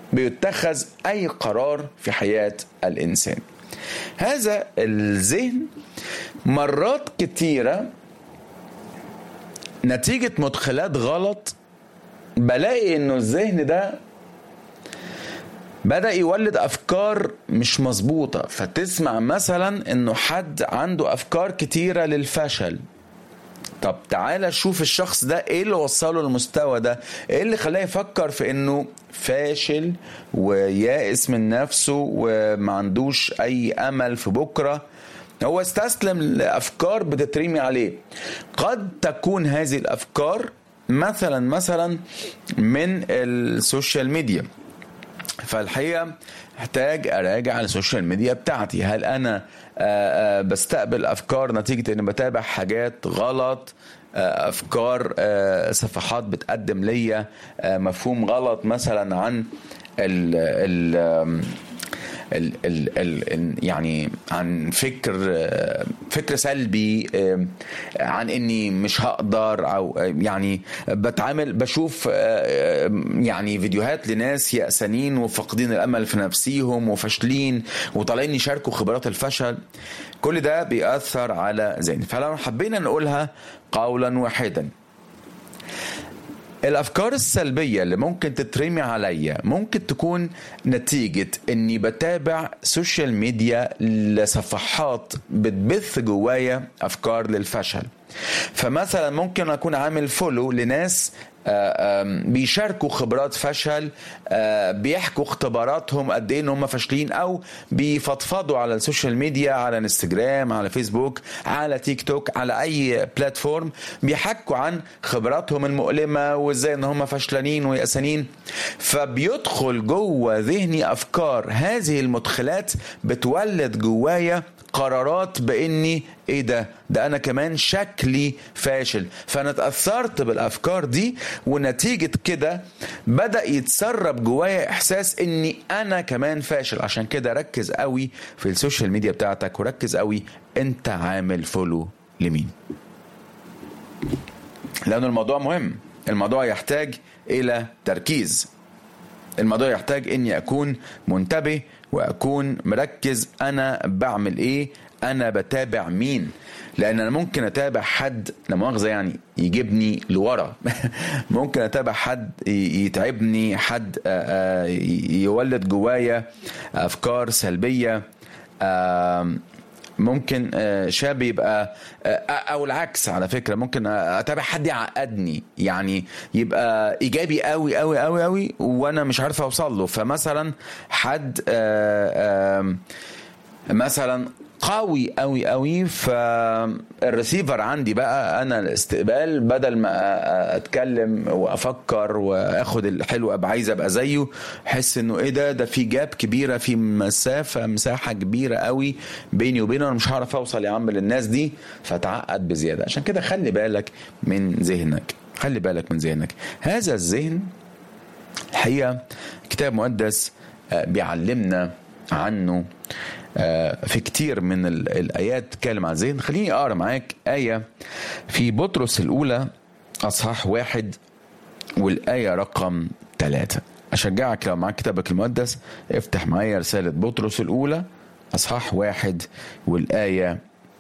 بيتخذ اي قرار في حياه الانسان هذا الذهن مرات كتيره نتيجه مدخلات غلط بلاقي انه الذهن ده بدأ يولد أفكار مش مظبوطة فتسمع مثلا إنه حد عنده أفكار كتيرة للفشل طب تعالى شوف الشخص ده ايه اللي وصله للمستوى ده ايه اللي خلاه يفكر في انه فاشل ويائس من نفسه وما عندوش اي امل في بكره هو استسلم لافكار بتترمي عليه قد تكون هذه الافكار مثلا مثلا من السوشيال ميديا فالحقيقه احتاج اراجع السوشيال ميديا بتاعتي هل انا بستقبل افكار نتيجه اني بتابع حاجات غلط افكار صفحات بتقدم ليا مفهوم غلط مثلا عن ال ال ال ال ال يعني عن فكر فكر سلبي عن اني مش هقدر او يعني بتعامل بشوف يعني فيديوهات لناس يأسانين وفاقدين الامل في نفسيهم وفاشلين وطالعين يشاركوا خبرات الفشل كل ده بيأثر على ذهني فلو حبينا نقولها قولا واحدا الافكار السلبيه اللي ممكن تترمي عليا ممكن تكون نتيجه اني بتابع سوشيال ميديا لصفحات بتبث جوايا افكار للفشل فمثلا ممكن اكون عامل فولو لناس بيشاركوا خبرات فشل بيحكوا اختباراتهم قد ايه ان هم فاشلين او بيفضفضوا على السوشيال ميديا على انستجرام على فيسبوك على تيك توك على اي بلاتفورم بيحكوا عن خبراتهم المؤلمه وازاي ان هم فشلانين ويأسانين فبيدخل جوه ذهني افكار هذه المدخلات بتولد جوايا قرارات باني ايه ده ده انا كمان شكلي فاشل فانا اتاثرت بالافكار دي ونتيجه كده بدا يتسرب جوايا احساس اني انا كمان فاشل عشان كده ركز قوي في السوشيال ميديا بتاعتك وركز قوي انت عامل فولو لمين لان الموضوع مهم الموضوع يحتاج الى تركيز الموضوع يحتاج اني اكون منتبه واكون مركز انا بعمل ايه انا بتابع مين لان انا ممكن اتابع حد لا مؤاخذه يعني يجيبني لورا ممكن اتابع حد يتعبني حد يولد جوايا افكار سلبيه ممكن شاب يبقى او العكس على فكره ممكن اتابع حد يعقدني يعني يبقى ايجابي قوي قوي قوي قوي وانا مش عارف اوصل له فمثلا حد مثلا قوي قوي قوي فالريسيفر عندي بقى انا الاستقبال بدل ما اتكلم وافكر واخد الحلو ابقى عايز ابقى زيه احس انه ايه ده ده في جاب كبيره في مسافه مساحه كبيره قوي بيني وبينه انا مش هعرف اوصل يا عم للناس دي فتعقد بزياده عشان كده خلي بالك من ذهنك خلي بالك من ذهنك هذا الذهن الحقيقه كتاب مقدس بيعلمنا عنه في كتير من الآيات تتكلم عن الذهن خليني أقرأ معاك آية في بطرس الأولى أصحاح واحد والآية رقم ثلاثة أشجعك لو معاك كتابك المقدس افتح معايا رسالة بطرس الأولى أصحاح واحد والآية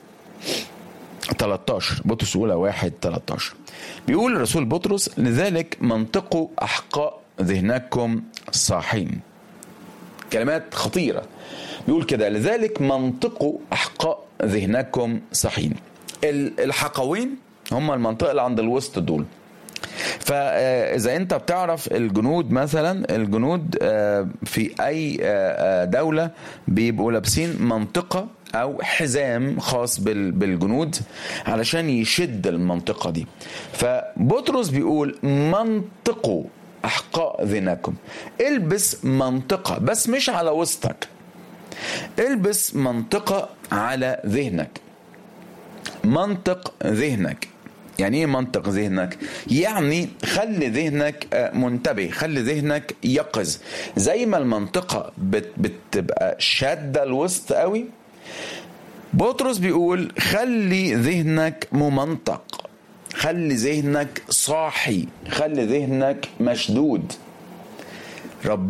13 بطرس الأولى واحد 13 بيقول الرسول بطرس لذلك منطقوا أحقاء ذهنكم صاحين كلمات خطيرة بيقول كده لذلك منطقوا أحقاء ذهنكم صحين الحقوين هم المنطقة اللي عند الوسط دول فاذا انت بتعرف الجنود مثلا الجنود في اي دوله بيبقوا لابسين منطقه او حزام خاص بالجنود علشان يشد المنطقه دي فبطرس بيقول منطقوا احقاء ذهنكم البس منطقه بس مش على وسطك البس منطقه على ذهنك منطق ذهنك يعني ايه منطق ذهنك يعني خلي ذهنك منتبه خلي ذهنك يقظ زي ما المنطقة بت بتبقى شادة الوسط قوي بطرس بيقول خلي ذهنك ممنطق خلي ذهنك صاحي خلي ذهنك مشدود رب